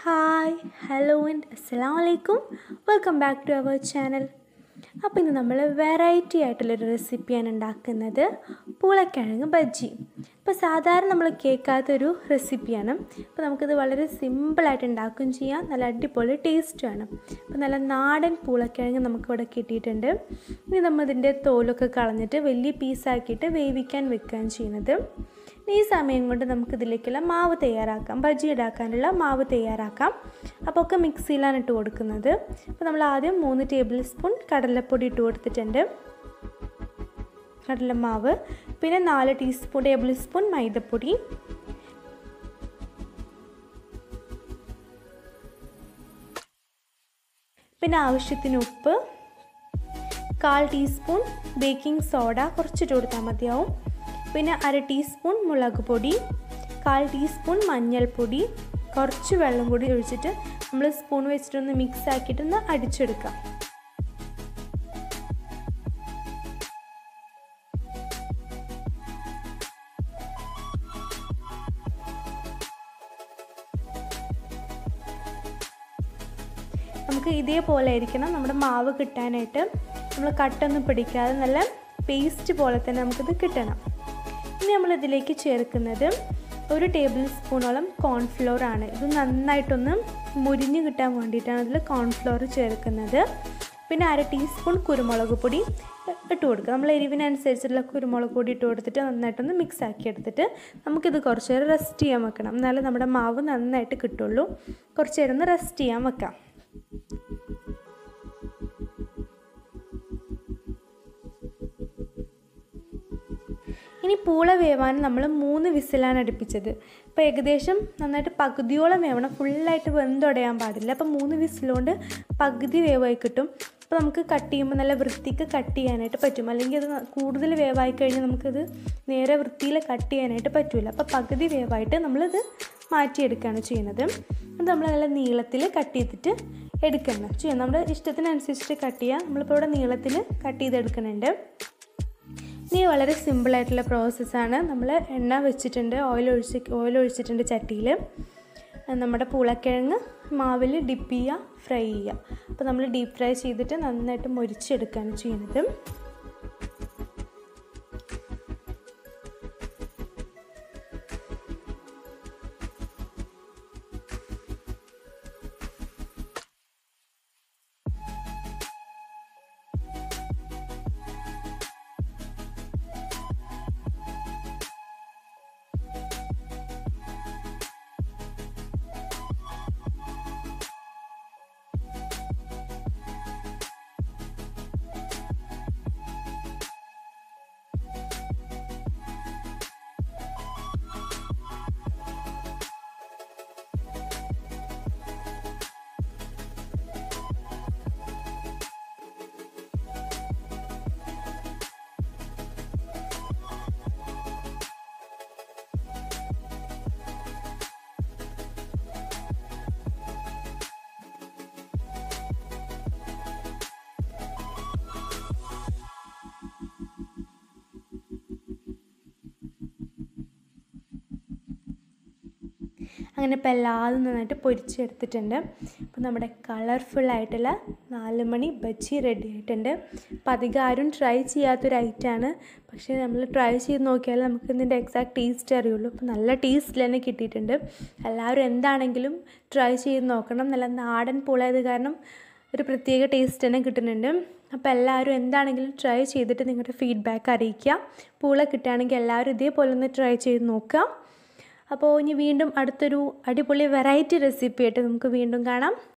hi hello and അസ്സലാം വലൈക്കും welcome back to our channel അപ്പോൾ ഇന്ന് നമ്മൾ വെറൈറ്റി ആയിട്ടുള്ളൊരു റെസിപ്പിയാണ് ഉണ്ടാക്കുന്നത് പൂളക്കിഴങ്ങ് ബജ്ജി ഇപ്പോൾ സാധാരണ നമ്മൾ കേൾക്കാത്തൊരു റെസിപ്പിയാണ് അപ്പോൾ നമുക്കിത് വളരെ സിമ്പിളായിട്ട് ഉണ്ടാക്കുകയും ചെയ്യാം നല്ല അടിപൊളി ടേസ്റ്റുമാണ് അപ്പോൾ നല്ല നാടൻ പൂളക്കിഴങ്ങ് നമുക്കിവിടെ കിട്ടിയിട്ടുണ്ട് ഇനി നമ്മൾ ഇതിൻ്റെ തോലൊക്കെ കളഞ്ഞിട്ട് വലിയ പീസാക്കിയിട്ട് വേവിക്കാൻ വെക്കുകയാണ് ചെയ്യുന്നത് ഈ സമയം കൊണ്ട് നമുക്കിതിലേക്കുള്ള മാവ് തയ്യാറാക്കാം ബജി ഉണ്ടാക്കാനുള്ള മാവ് തയ്യാറാക്കാം അപ്പോൾ ഒക്കെ മിക്സിയിലാണ് ഇട്ട് കൊടുക്കുന്നത് അപ്പോൾ നമ്മൾ ആദ്യം മൂന്ന് ടേബിൾ സ്പൂൺ കടലപ്പൊടി ഇട്ട് കൊടുത്തിട്ടുണ്ട് കടലമാവ് പിന്നെ നാല് ടീസ്പൂൺ ടേബിൾ സ്പൂൺ മൈദപ്പൊടി പിന്നെ ആവശ്യത്തിന് ഉപ്പ് കാൽ ടീസ്പൂൺ ബേക്കിംഗ് സോഡ കുറച്ചിട്ട് കൊടുത്താൽ മതിയാവും പിന്നെ അര ടീസ്പൂൺ മുളക് പൊടി കാൽ ടീസ്പൂൺ മഞ്ഞൾപ്പൊടി കുറച്ച് വെള്ളം കൂടി ഒഴിച്ചിട്ട് നമ്മൾ സ്പൂൺ വെച്ചിട്ടൊന്ന് മിക്സ് ആക്കിയിട്ടൊന്ന് അടിച്ചെടുക്കാം നമുക്ക് ഇതേപോലെ ആയിരിക്കണം നമ്മുടെ മാവ് കിട്ടാനായിട്ട് നമ്മൾ കട്ടൊന്നും പിടിക്കാതെ നല്ല പേസ്റ്റ് പോലെ തന്നെ നമുക്കിത് കിട്ടണം ഇനി നമ്മളിതിലേക്ക് ചേർക്കുന്നത് ഒരു ടേബിൾ സ്പൂണോളം കോൺഫ്ലോർ ആണ് ഇത് നന്നായിട്ടൊന്ന് മുരിഞ്ഞ് കിട്ടാൻ വേണ്ടിയിട്ടാണ് ഇതിൽ കോൺഫ്ലോർ ചേർക്കുന്നത് പിന്നെ അര ടീസ്പൂൺ കുരുമുളക് പൊടി ഇട്ട് കൊടുക്കുക നമ്മൾ എരിവിനനുസരിച്ചുള്ള കുരുമുളക് പൊടി ഇട്ട് കൊടുത്തിട്ട് നന്നായിട്ടൊന്ന് മിക്സ് ആക്കി എടുത്തിട്ട് നമുക്കിത് കുറച്ച് നേരം റെസ്റ്റ് ചെയ്യാൻ വെക്കണം എന്നാലേ നമ്മുടെ മാവ് നന്നായിട്ട് കിട്ടുള്ളൂ കുറച്ച് നേരം ഒന്ന് റെസ്റ്റ് ചെയ്യാൻ വെക്കാം ഇനി പൂള വേവാൻ നമ്മൾ മൂന്ന് വിസിലാണ് അടുപ്പിച്ചത് അപ്പോൾ ഏകദേശം നന്നായിട്ട് പകുതിയോളം വേവണം ഫുള്ളായിട്ട് വെന്തുടയാൻ പാടില്ല അപ്പോൾ മൂന്ന് വിസിലുകൊണ്ട് പകുതി വേവായി കിട്ടും അപ്പോൾ നമുക്ക് കട്ട് ചെയ്യുമ്പോൾ നല്ല വൃത്തിക്ക് കട്ട് ചെയ്യാനായിട്ട് പറ്റും അല്ലെങ്കിൽ അത് കൂടുതൽ വേവായി കഴിഞ്ഞാൽ നമുക്കത് നേരെ വൃത്തിയിൽ കട്ട് ചെയ്യാനായിട്ട് പറ്റില്ല അപ്പോൾ പകുതി വേവായിട്ട് നമ്മളിത് മാറ്റിയെടുക്കുകയാണ് ചെയ്യുന്നത് അത് നമ്മൾ നല്ല നീളത്തിൽ കട്ട് ചെയ്തിട്ട് എടുക്കണം ചെയ്യാം നമ്മുടെ ഇഷ്ടത്തിനനുസരിച്ചിട്ട് കട്ട് ചെയ്യാം നമ്മളിപ്പോൾ ഇവിടെ നീളത്തിൽ കട്ട് ചെയ്തെടുക്കുന്നുണ്ട് ഇനി വളരെ സിമ്പിളായിട്ടുള്ള പ്രോസസ്സാണ് നമ്മൾ എണ്ണ വെച്ചിട്ടുണ്ട് ഓയിൽ ഒഴിച്ച് ഓയിൽ ഒഴിച്ചിട്ടുണ്ട് ചട്ടിയിൽ നമ്മുടെ പൂളക്കിഴങ്ങ് മാവിൽ ഡിപ്പ് ചെയ്യുക ഫ്രൈ ചെയ്യുക അപ്പോൾ നമ്മൾ ഡീപ്പ് ഫ്രൈ ചെയ്തിട്ട് നന്നായിട്ട് മൊരിച്ചെടുക്കുകയാണ് ചെയ്യുന്നത് അങ്ങനെ ഇപ്പോൾ എല്ലാതും നന്നായിട്ട് പൊരിച്ചെടുത്തിട്ടുണ്ട് അപ്പോൾ നമ്മുടെ കളർഫുള്ളായിട്ടുള്ള നാല് മണി ബജ്ജി റെഡി ആയിട്ടുണ്ട് അപ്പോൾ അധികം ആരും ട്രൈ ചെയ്യാത്തൊരു ഐറ്റമാണ് പക്ഷേ നമ്മൾ ട്രൈ ചെയ്ത് നോക്കിയാൽ നമുക്ക് ഇതിൻ്റെ എക്സാക്ട് ടേസ്റ്റ് അറിയുള്ളൂ അപ്പോൾ നല്ല ടേസ്റ്റിൽ തന്നെ കിട്ടിയിട്ടുണ്ട് എല്ലാവരും എന്താണെങ്കിലും ട്രൈ ചെയ്ത് നോക്കണം നല്ല നാടൻ പൂളായത് കാരണം ഒരു പ്രത്യേക ടേസ്റ്റ് തന്നെ കിട്ടുന്നുണ്ട് അപ്പോൾ എല്ലാവരും എന്താണെങ്കിലും ട്രൈ ചെയ്തിട്ട് നിങ്ങളുടെ ഫീഡ്ബാക്ക് അറിയിക്കുക പൂള കിട്ടുകയാണെങ്കിൽ എല്ലാവരും ഇതേപോലെ ഒന്ന് ട്രൈ ചെയ്ത് നോക്കുക അപ്പോൾ ഇനി വീണ്ടും അടുത്തൊരു അടിപൊളി വെറൈറ്റി റെസിപ്പി ആയിട്ട് നമുക്ക് വീണ്ടും കാണാം